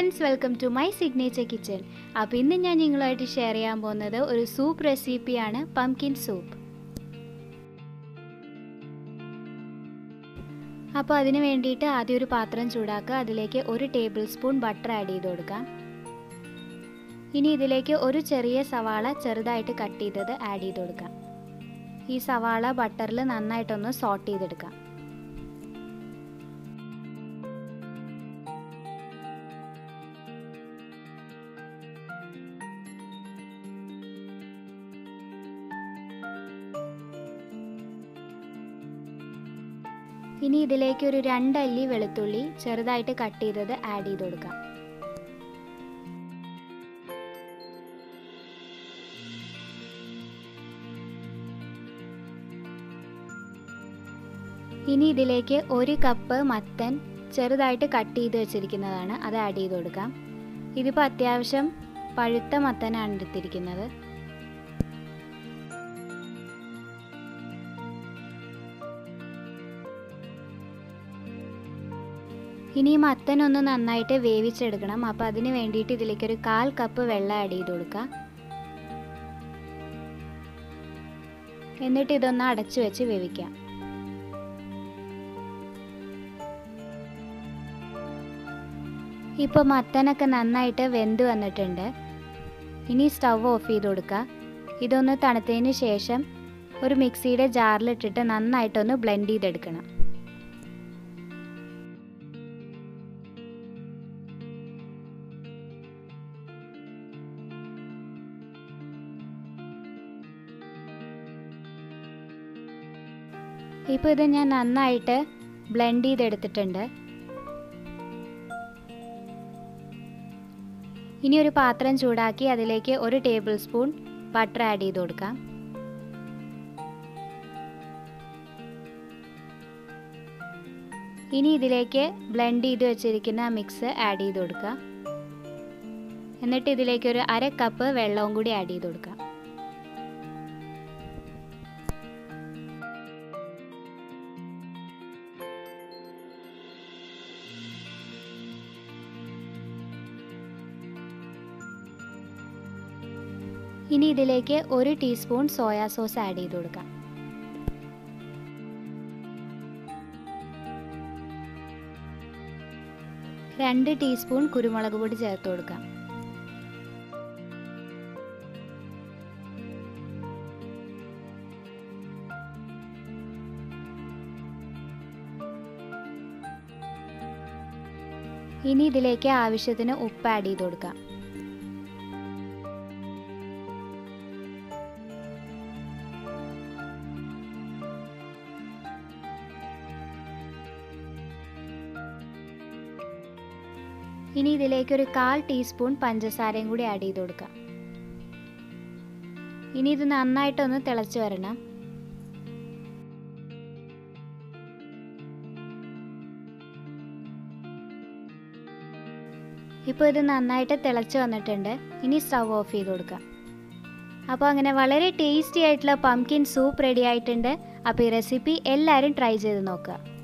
friends welcome to my signature kitchen അപ്പോൾ ഇന്ന് ഞാൻ നിങ്ങളുമായിട്ട് ഷെയർ ചെയ്യാൻ പോകുന്നത് ഒരു സൂപ്പ് റെസിപ്പിയാണ് പംകിൻ സൂപ്പ് അപ്പോൾ അതിന് വേണ്ടിയിട്ട് ആദ്യം ഒരു പാത്രം ചൂടാക്കുക അതിലേക്ക് ഒരു ടേബിൾ സ്പൂൺ ബട്ടർ ആഡ് ചെയ്ത് കൊടുക്കാം ഇനി ഇതിലേക്ക് ഒരു ചെറിയ സവാള ചെറുതായിട്ട് കട്ട് ചെയ്തത് ആഡ് ചെയ്ത് കൊടുക്കാം ഈ സവാള ബട്ടറിൽ നന്നായിട്ടൊന്ന് സോട്ട് ചെയ്തെടുക്കാം ഇനി ഇതിലേക്ക് ഒരു രണ്ടല്ലി വെളുത്തുള്ളി ചെറുതായിട്ട് കട്ട് ചെയ്തത് ആഡ് ചെയ്ത് കൊടുക്കാം ഇനി ഇതിലേക്ക് ഒരു കപ്പ് മത്തൻ ചെറുതായിട്ട് കട്ട് ചെയ്ത് വെച്ചിരിക്കുന്നതാണ് അത് ആഡ് ചെയ്ത് കൊടുക്കാം ഇതിപ്പോൾ അത്യാവശ്യം പഴുത്ത മത്തനാണ് എടുത്തിരിക്കുന്നത് ഇനി ഈ മത്തൻ ഒന്ന് നന്നായിട്ട് വേവിച്ചെടുക്കണം അപ്പോൾ അതിന് വേണ്ടിയിട്ട് ഇതിലേക്ക് ഒരു കാൽ കപ്പ് വെള്ളം ആഡ് ചെയ്ത് കൊടുക്കുക എന്നിട്ട് ഇതൊന്ന് അടച്ചു വെച്ച് വേവിക്കാം ഇപ്പോൾ മത്തനൊക്കെ നന്നായിട്ട് വെന്ത് വന്നിട്ടുണ്ട് ഇനി സ്റ്റവ് ഓഫ് ചെയ്ത് കൊടുക്കുക ഇതൊന്ന് തണുത്തതിന് ശേഷം ഒരു മിക്സിയുടെ ജാറിലിട്ടിട്ട് നന്നായിട്ടൊന്ന് ബ്ലെൻഡ് ചെയ്തെടുക്കണം ഇപ്പോൾ ഇത് ഞാൻ നന്നായിട്ട് ബ്ലെൻഡ് ചെയ്തെടുത്തിട്ടുണ്ട് ഇനി ഒരു പാത്രം ചൂടാക്കി അതിലേക്ക് ഒരു ടേബിൾ സ്പൂൺ ബട്ടർ ആഡ് ചെയ്ത് കൊടുക്കാം ഇനി ഇതിലേക്ക് ബ്ലെൻഡ് ചെയ്ത് വെച്ചിരിക്കുന്ന മിക്സ് ആഡ് ചെയ്ത് കൊടുക്കുക എന്നിട്ട് ഇതിലേക്ക് ഒരു അര കപ്പ് വെള്ളവും കൂടി ആഡ് ചെയ്ത് കൊടുക്കാം ഇനി ഇതിലേക്ക് ഒരു ടീസ്പൂൺ സോയാ സോസ് ആഡ് ചെയ്ത് കൊടുക്കാം രണ്ട് ടീസ്പൂൺ കുരുമുളക് പൊടി ചേർത്ത് കൊടുക്കാം ഇനി ഇതിലേക്ക് ആവശ്യത്തിന് ഉപ്പ് ആഡ് ചെയ്ത് കൊടുക്കാം ഇനി ഇതിലേക്ക് ഒരു കാൽ ടീസ്പൂൺ പഞ്ചസാരയും കൂടി ആഡ് ചെയ്ത് കൊടുക്കാം ഇനി ഇത് നന്നായിട്ടൊന്ന് തിളച്ച് വരണം ഇപ്പോൾ ഇത് നന്നായിട്ട് തിളച്ച് വന്നിട്ടുണ്ട് ഇനി സ്റ്റവ് ഓഫ് ചെയ്ത് കൊടുക്കാം അപ്പോൾ അങ്ങനെ വളരെ ടേസ്റ്റി ആയിട്ടുള്ള പംകിൻ സൂപ്പ് റെഡി ആയിട്ടുണ്ട് അപ്പോൾ ഈ റെസിപ്പി എല്ലാവരും ട്രൈ ചെയ്ത് നോക്കുക